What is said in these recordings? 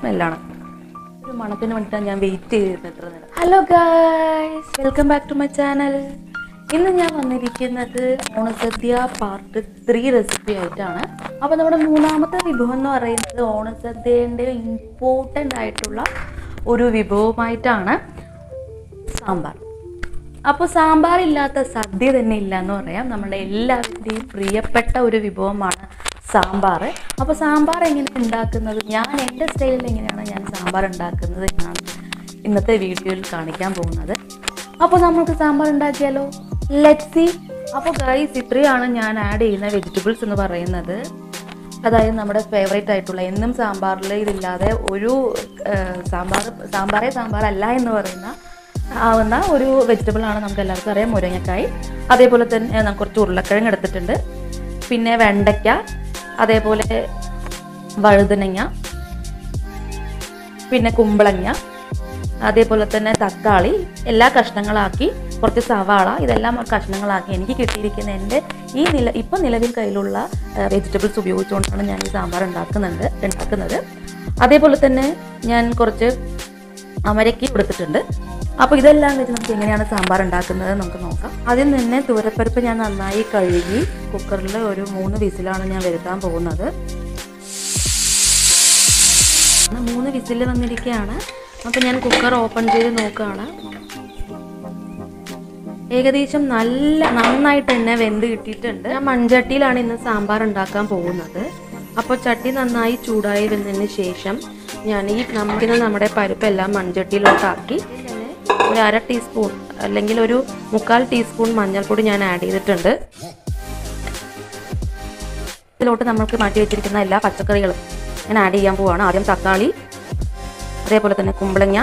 സ്മെല്ലാണ് ഒരു മണത്തിന് വേണ്ടിയിട്ടാണ് ഞാൻ വെയിറ്റ് ചെയ്തിരുന്നത് എത്ര നേരം hello guys welcome back to my channel ഇന്ന് ഞാൻ വന്നിരിക്കുന്നത് ഓണസദ്യ പാർട്ട് ത്രീ റെസിപ്പി ആയിട്ടാണ് അപ്പോൾ നമ്മുടെ മൂന്നാമത്തെ വിഭവം എന്ന് പറയുന്നത് ഓണസദ്യേൻ്റെ ഇമ്പോർട്ടൻ്റ് ആയിട്ടുള്ള ഒരു വിഭവമായിട്ടാണ് സാമ്പാർ അപ്പോൾ സാമ്പാർ ഇല്ലാത്ത സദ്യ തന്നെ ഇല്ല എന്ന് പറയാം നമ്മുടെ എല്ലാവരുടെയും പ്രിയപ്പെട്ട ഒരു വിഭവമാണ് സാമ്പാർ അപ്പോൾ സാമ്പാർ എങ്ങനെ ഉണ്ടാക്കുന്നത് ഞാൻ എൻ്റെ സ്റ്റൈലിൽ എങ്ങനെയാണ് ഞാൻ സാമ്പാർ ഉണ്ടാക്കുന്നത് എന്നാണ് ഇന്നത്തെ വീഡിയോയിൽ കാണിക്കാൻ പോകുന്നത് അപ്പോൾ നമുക്ക് സാമ്പാർ ഉണ്ടാക്കിയാലോ ലെറ്റ് സി അപ്പോൾ ഗൈസ് ഇത്രയാണ് ഞാൻ ആഡ് ചെയ്യുന്ന വെജിറ്റബിൾസ് എന്ന് പറയുന്നത് അതായത് നമ്മുടെ ഫേവറേറ്റ് ആയിട്ടുള്ള എന്നും സാമ്പാറിൽ ഇതില്ലാതെ ഒരു ആ, സാമ്പാർ സാമ്പാറേ സാമ്പാറല്ല എന്ന് പറയുന്ന ആവുന്ന ഒരു വെജിറ്റബിൾ ആണ് നമുക്ക് എല്ലാവർക്കും അറിയാം മുരിങ്ങക്കായി അതേപോലെ തന്നെ ഞാൻ കുറച്ച് ഉരുളക്കിഴങ്ങ് എടുത്തിട്ടുണ്ട് പിന്നെ വെണ്ടയ്ക്ക അതേപോലെ വഴുതനങ്ങ പിന്നെ കുമ്പളങ്ങ അതേപോലെ തന്നെ തക്കാളി എല്ലാ കഷ്ണങ്ങളാക്കി കുറച്ച് സവാള ഇതെല്ലാം കഷ്ണങ്ങളാക്കി എനിക്ക് കിട്ടിയിരിക്കുന്ന എൻ്റെ ഈ നില ഇപ്പം നിലവിൽ കയ്യിലുള്ള വെജിറ്റബിൾസ് ഉപയോഗിച്ചുകൊണ്ടാണ് ഞാൻ ഈ സാമ്പാർ ഉണ്ടാക്കുന്നുണ്ട് ഉണ്ടാക്കുന്നത് അതേപോലെ തന്നെ ഞാൻ കുറച്ച് അമരയ്ക്ക് കൊടുത്തിട്ടുണ്ട് അപ്പോൾ ഇതെല്ലാം വെച്ച് നമുക്ക് എങ്ങനെയാണ് സാമ്പാർ ഉണ്ടാക്കുന്നത് നമുക്ക് നോക്കാം ആദ്യം തന്നെ തൂരപ്പരിപ്പ് ഞാൻ നന്നായി കഴുകി കുക്കറിൽ ഒരു മൂന്ന് വിസിലാണ് ഞാൻ വരുത്താൻ പോകുന്നത് മൂന്ന് വിസിൽ വന്നിരിക്കുകയാണ് അപ്പോൾ ഞാൻ കുക്കർ ഓപ്പൺ ചെയ്ത് നോക്കുകയാണ് ഏകദേശം നല്ല നന്നായിട്ട് തന്നെ വെന്ത് കിട്ടിയിട്ടുണ്ട് ഞാൻ മൺചട്ടിയിലാണ് ഇന്ന് സാമ്പാർ ഉണ്ടാക്കാൻ പോകുന്നത് അപ്പോൾ ചട്ടി നന്നായി ചൂടായി വന്നതിന് ശേഷം ഞാൻ ഈ നമുക്കിന്ന് നമ്മുടെ പരിപ്പെല്ലാം മൺചട്ടിയിലോട്ടാക്കി ഒരു അര ടീസ്പൂൺ അല്ലെങ്കിൽ ഒരു മുക്കാൽ ടീസ്പൂൺ മഞ്ഞൾപ്പൊടി ഞാൻ ആഡ് ചെയ്തിട്ടുണ്ട് ഇതിലോട്ട് നമുക്ക് മാറ്റി വെച്ചിരിക്കുന്ന എല്ലാ പച്ചക്കറികളും ഞാൻ ആഡ് ചെയ്യാൻ പോവാണ് ആദ്യം തക്കാളി അതേപോലെ തന്നെ കുമ്പളങ്ങ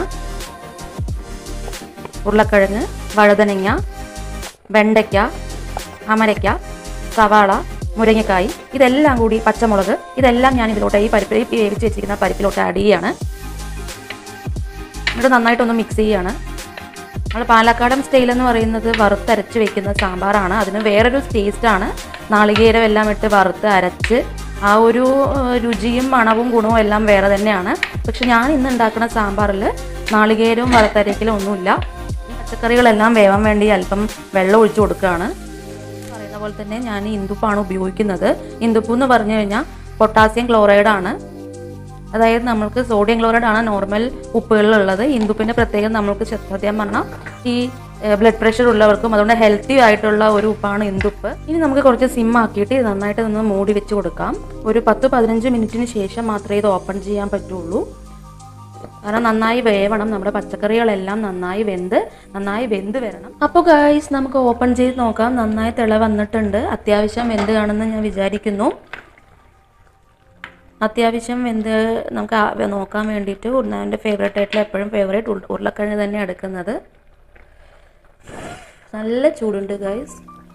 ഉരുളക്കിഴങ്ങ് വഴുതനങ്ങ വെണ്ടയ്ക്ക അമരയ്ക്ക സവാള മുരിങ്ങക്കായി ഇതെല്ലാം കൂടി പച്ചമുളക് ഇതെല്ലാം ഞാൻ ഇതിലോട്ട് ഈ പരിപ്പ് ഈ വേവിച്ച് വെച്ചിരിക്കുന്ന പരിപ്പിലോട്ട് ആഡ് ചെയ്യാണ് എന്നിട്ട് നന്നായിട്ടൊന്ന് മിക്സ് ചെയ്യാണ് നമ്മൾ പാലക്കാടൻ സ്റ്റൈൽ എന്ന് പറയുന്നത് വറുത്തരച്ച് വെക്കുന്ന സാമ്പാറാണ് അതിന് വേറൊരു ടേസ്റ്റാണ് നാളികേരം എല്ലാം ഇട്ട് വറുത്ത് അരച്ച് ആ ഒരു ഏഹ്, രുചിയും മണവും ഗുണവും എല്ലാം വേറെ തന്നെയാണ് പക്ഷെ ഞാൻ ഇന്ന് ഉണ്ടാക്കുന്ന സാമ്പാറിൽ നാളികേരവും വറുത്തരക്കലും ഒന്നുമില്ല ഈ പച്ചക്കറികളെല്ലാം വേവാൻ വേണ്ടി അല്പം വെള്ളം ഒഴിച്ചു കൊടുക്കുകയാണ് പറയുന്ന പോലെ തന്നെ ഞാൻ ഇന്ദുപ്പാണ് ഉപയോഗിക്കുന്നത് ഇന്ദുപ്പ് എന്ന് പറഞ്ഞു കഴിഞ്ഞാൽ പൊട്ടാസ്യം ക്ലോറൈഡ് ആണ് അതായത് നമ്മൾക്ക് സോഡിയം ക്ലോറൈഡ് ആണ് നോർമൽ ഉപ്പുകളിലുള്ളത് ഇന്ദുപ്പിന്റെ പ്രത്യേകം നമ്മൾക്ക് സത്യം പറഞ്ഞാൽ ഈ ബ്ലഡ് പ്രഷർ ഉള്ളവർക്കും അതുകൊണ്ട് ഹെൽത്തി ആയിട്ടുള്ള ഒരു ഉപ്പാണ് ഇന്ദുപ്പ് ഇനി നമുക്ക് കുറച്ച് സിം ആക്കിയിട്ട് ഇത് നന്നായിട്ട് ഒന്ന് മൂടി വെച്ച് കൊടുക്കാം ഒരു പത്ത് പതിനഞ്ച് മിനിറ്റിന് ശേഷം മാത്രമേ ഇത് ഓപ്പൺ ചെയ്യാൻ പറ്റുള്ളൂ കാരണം നന്നായി വേവണം നമ്മുടെ പച്ചക്കറികളെല്ലാം നന്നായി വെന്ത് നന്നായി വെന്ത് വരണം അപ്പോൾ ഗായ്സ് നമുക്ക് ഓപ്പൺ ചെയ്ത് നോക്കാം നന്നായി തിള വന്നിട്ടുണ്ട് അത്യാവശ്യം വെന്ത് കാണുമെന്ന് ഞാൻ വിചാരിക്കുന്നു അത്യാവശ്യം വെന്ത് നമുക്ക് ആ- നോക്കാൻ വേണ്ടിയിട്ട് എൻ്റെ ഫേവറേറ്റ് ആയിട്ടുള്ള എപ്പോഴും ഫേവറേറ്റ് ഉരുളക്കിഴങ്ങ് തന്നെ എടുക്കുന്നത് നല്ല ചൂടുണ്ട് ഗൈസ്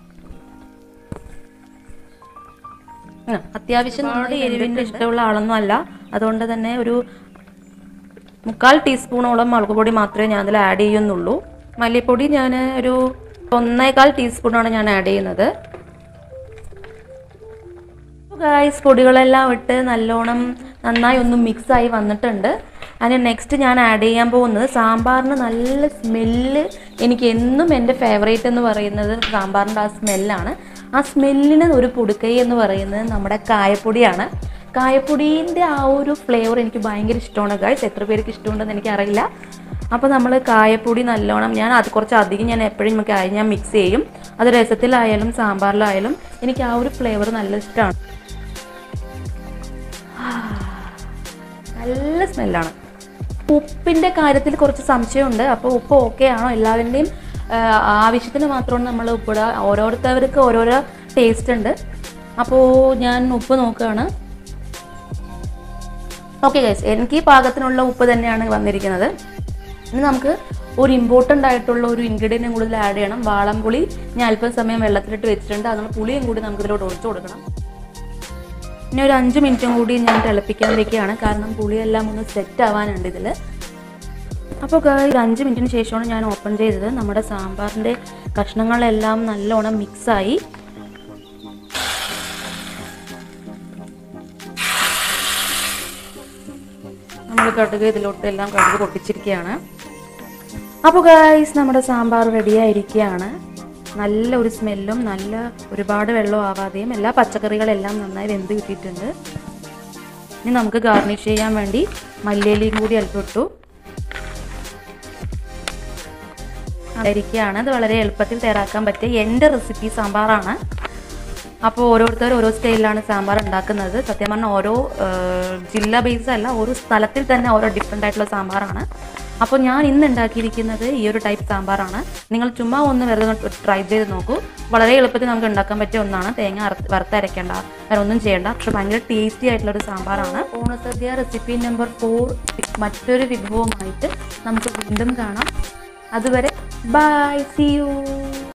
അത്യാവശ്യം നമ്മൾ എരിവിൻ്റെ ഇഷ്ടമുള്ള ആളൊന്നും അല്ല അതുകൊണ്ട് തന്നെ ഒരു മുക്കാൽ ടീസ്പൂണോളം മുളക് പൊടി മാത്രമേ ഞാൻ അതിൽ ആഡ് ചെയ്യുന്നുള്ളൂ മല്ലിപ്പൊടി ഞാൻ ഒരു ഒന്നേകാൽ ടീസ്പൂണാണ് ഞാൻ ആഡ് ചെയ്യുന്നത് ഗായ്സ് പൊടികളെല്ലാം ഇട്ട് നല്ലോണം നന്നായി ഒന്ന് മിക്സ് ആയി വന്നിട്ടുണ്ട് അതിന് നെക്സ്റ്റ് ഞാൻ ആഡ് ചെയ്യാൻ പോകുന്നത് സാമ്പാറിന് നല്ല സ്മെല്ല് എനിക്ക് എന്നും എൻ്റെ ഫേവറേറ്റ് എന്ന് പറയുന്നത് സാമ്പാറിൻ്റെ ആ സ്മെല്ലാണ് ആ സ്മെല്ലിന് ഒരു പൊടുക്കൈ എന്ന് പറയുന്നത് നമ്മുടെ കായപ്പൊടിയാണ് കായപ്പൊടീൻ്റെ ആ ഒരു ഫ്ലേവർ എനിക്ക് ഭയങ്കര ഇഷ്ടമാണ് ഗായ്സ് എത്ര പേർക്ക് ഇഷ്ടമുണ്ടെന്ന് എനിക്കറിയില്ല അപ്പോൾ നമ്മൾ കായപ്പൊടി നല്ലോണം ഞാൻ അത് കുറച്ച് അധികം ഞാൻ എപ്പോഴും കായ ഞാൻ മിക്സ് ചെയ്യും അത് രസത്തിലായാലും സാമ്പാറിലായാലും എനിക്ക് ആ ഒരു ഫ്ലേവർ നല്ല ഇഷ്ടമാണ് നല്ല സ്മെല്ലാണ് ഉപ്പിൻ്റെ കാര്യത്തിൽ കുറച്ച് സംശയമുണ്ട് അപ്പോൾ ഉപ്പ് ഓക്കെ ആണോ എല്ലാവരുടെയും ആ, ആവശ്യത്തിന് മാത്രമാണ് നമ്മൾ ഉപ്പിടുക ഓരോരുത്തർക്ക് ഓരോരോ ടേസ്റ്റ് ഉണ്ട് അപ്പോൾ ഞാൻ ഉപ്പ് നോക്കുകയാണ് ഓക്കെ ഗൈസ് എനിക്ക് ഈ പാകത്തിനുള്ള ഉപ്പ് തന്നെയാണ് വന്നിരിക്കുന്നത് ഇനി നമുക്ക് ഒരു ഇമ്പോർട്ടൻ്റ് ആയിട്ടുള്ള ഒരു ഇൻഗ്രീഡിയൻറ്റും കൂടുതൽ ആഡ് ചെയ്യണം വാളംപുളി ഞാൻ അല്പം സമയം വെള്ളത്തിലിട്ട് വെച്ചിട്ടുണ്ട് അത് നമ്മൾ പുളിയും കൂടി നമുക്ക് ഇതിലോട്ട് ഒഴിച്ചു കൊടുക്കണം ഇനി ഒരു അഞ്ച് മിനിറ്റും കൂടി ഞാൻ തിളപ്പിക്കാൻ വെക്കുകയാണ് കാരണം പുളിയെല്ലാം ഒന്ന് സെറ്റ് ആവാനുണ്ട് ഇതിൽ അപ്പോൾ ഒരു അഞ്ച് മിനിറ്റിന് ശേഷമാണ് ഞാൻ ഓപ്പൺ ചെയ്തത് നമ്മുടെ സാമ്പാറിൻ്റെ കഷ്ണങ്ങളെല്ലാം നല്ലോണം മിക്സായി നമ്മൾ കടുക് ഇതിലോട്ട് എല്ലാം കടുക് പൊട്ടിച്ചിരിക്കുകയാണ് അപ്പോൾ ഗായ്സ് നമ്മുടെ സാമ്പാർ റെഡി ആയിരിക്കുകയാണ് നല്ല ഒരു സ്മെല്ലും നല്ല ഒരുപാട് വെള്ളം ആവാതെയും എല്ലാ പച്ചക്കറികളെല്ലാം നന്നായി വെന്ത് കിട്ടിയിട്ടുണ്ട് ഇനി നമുക്ക് ഗാർണിഷ് ചെയ്യാൻ വേണ്ടി മല്ലിയിലയും കൂടി അല്പം ഇട്ടു ഇരിക്കുകയാണ് അത് വളരെ എളുപ്പത്തിൽ തയ്യാറാക്കാൻ പറ്റിയ എൻ്റെ റെസിപ്പി സാമ്പാറാണ് അപ്പോൾ ഓരോരുത്തർ ഓരോ സ്റ്റൈലിലാണ് സാമ്പാർ ഉണ്ടാക്കുന്നത് സത്യം പറഞ്ഞാൽ ഓരോ ആ, ജില്ല ബേസ് അല്ല ഓരോ സ്ഥലത്തിൽ തന്നെ ഓരോ ഡിഫറെൻ്റ് ആയിട്ടുള്ള സാമ്പാറാണ് അപ്പോൾ ഞാൻ ഇന്ന് ഉണ്ടാക്കിയിരിക്കുന്നത് ഈ ഒരു ടൈപ്പ് സാമ്പാറാണ് നിങ്ങൾ ചുമ്മാ ഒന്ന് വെറുതെ ട്രൈ ചെയ്ത് നോക്കൂ വളരെ എളുപ്പത്തിൽ നമുക്ക് ഉണ്ടാക്കാൻ പറ്റിയ ഒന്നാണ് തേങ്ങ അര- വറുത്തരയ്ക്കേണ്ട വേറെ ഒന്നും ചെയ്യേണ്ട പക്ഷെ ഭയങ്കര ടേസ്റ്റി ആയിട്ടുള്ള ഒരു സാമ്പാറാണ് ഓണസദ്യ റെസിപ്പി നമ്പർ ഫോർ മറ്റൊരു വിഭവമായിട്ട് നമുക്ക് വീണ്ടും കാണാം അതുവരെ ബൈ സി യു